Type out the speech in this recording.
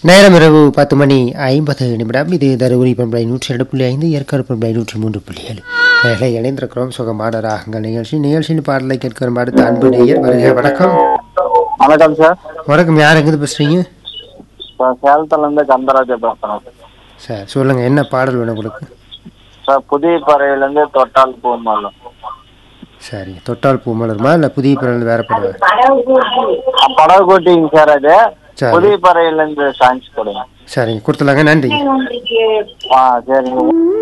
நேரம் இரவு பத்து மணி ஐம்பது நிமிடம் இது தருமபுரி பண்பலை நூற்றி ரெண்டு புள்ளி ஐந்து ஏற்காடு பண்பலை நூற்றி மூன்று புள்ளி ஏழு வேலை இணைந்திருக்கிறோம் சுகமான ராகங்கள் நிகழ்ச்சி நிகழ்ச்சியின் பாடலை கேட்கிற அடுத்த அன்பு நேயர் வருக வணக்கம் வணக்கம் சார் வணக்கம் யார் எங்கிருந்து பேசுறீங்க சார் சேலத்துல இருந்து கந்தராஜ பேசுறேன் சார் சொல்லுங்க என்ன பாடல் வேணும் உங்களுக்கு சார் புதிய பறவையில இருந்து தொட்டால் பூமாலும் சரி தொட்டால் பூ மலருமா இல்லை புதிய பிறகு வேற படம் படகு கோட்டிங்க சார் அது சரி. புதிய பறவையில இருந்து சாங்ஸ் கொடுங்க சரிங்க கொடுத்துலாங்க நன்றி ஆ சரிங்க